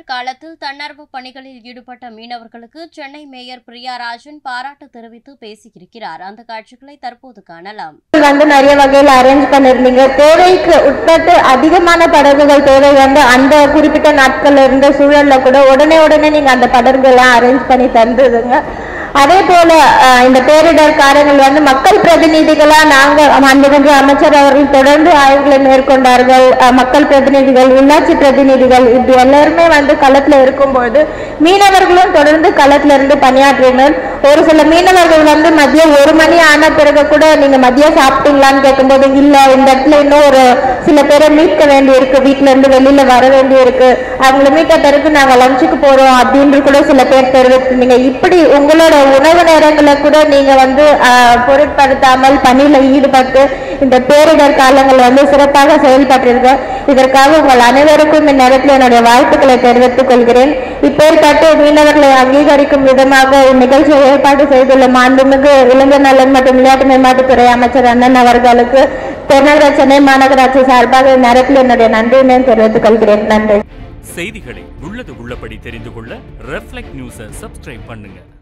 பேரிடர் காலத்தில் தன்னார்வ பணிகளில் ஈடுபட்ட மீனவர்களுக்கு சென்னை மேயர் பிரியா ராஜன் பாராட்டு தெரிவித்து பேசியிருக்கிறார் அந்த காட்சிகளை தற்போது காணலாம் வந்து நிறைய வகையில் அரேஞ்ச் பண்ணிருந்தீங்க தேவைக்கு உட்பட்டு அதிகமான படகுகள் தேவை வந்து அந்த குறிப்பிட்ட நாட்கள்ல இருந்த சூழல்ல கூட உடனே உடனே நீங்க அந்த படகுகள்லாம் அரேஞ்ச் பண்ணி தந்ததுங்க அதே போல அஹ், இந்த பேரிடர் காரங்கள் வந்து மக்கள் பிரதிநிதிகளா நாங்க மாண்புமிகு அமைச்சர் அவர்கள் தொடர்ந்து ஆய்வுகளை மேற்கொண்டார்கள் அஹ், மக்கள் பிரதிநிதிகள் உள்ளாட்சி பிரதிநிதிகள் இப்படி எல்லாருமே வந்து களத்துல இருக்கும்போது மீனவர்களும் தொடர்ந்து களத்துல இருந்து பணியாற்றினர் ஒரு சில மீனவர்கள் வந்து மதியம் ஒரு மணி ஆன பிறகு கூட நீங்க மதியம் சாப்பிட்டீங்களான்னு கேட்கும்போது இல்ல இந்த இடத்துல இன்னும் ஒரு சில பேரை மீட்க வேண்டி இருக்கு வீட்ல இருந்து வெளியில வர வேண்டி இருக்கு அவங்கள மீட்ட பிறகு நாங்க லஞ்சுக்கு போறோம் அப்படின்னு கூட சில பேர் தெரிவிச்சிருந்தீங்க இப்படி உங்களோட உணவு நேரங்களை கூட நீங்க வந்து ஆஹ், பொருட்படுத்தாமல் பணியில ஈடுபட்டு இந்த பேரிடர் காலங்கள் வந்து சிறப்பாக செயல்பட்டிருக்க இதற்காக உங்கள் அனைவருக்கும் இந்நேரத்தில் என்னுடைய வாழ்த்துக்களை தெரிவித்துக் கொள்கிறேன் இப்பேற்பட்ட மீனவர்களை அங்கீகரிக்கும் விதமாக இந்நிகழ்ச்சியை ஏற்பாடு செய்துள்ள மாண்புமிகு இளைஞர் நலன் மற்றும் விளையாட்டு மேம்பாட்டுத்துறை அமைச்சர் அண்ணன் அவர்களுக்கு பெருநகர சென்னை மாநகராட்சி சார்பாக இந்நேரத்தில் என்னுடைய நன்றியினை தெரிவித்துக் கொள்கிறேன் நன்றி செய்திகளை உள்ளது உள்ளபடி தெரிந்து கொள்ள ரெஃப்ளெக்ட் நியூஸை சப்ஸ்கிரைப் பண்ணுங்க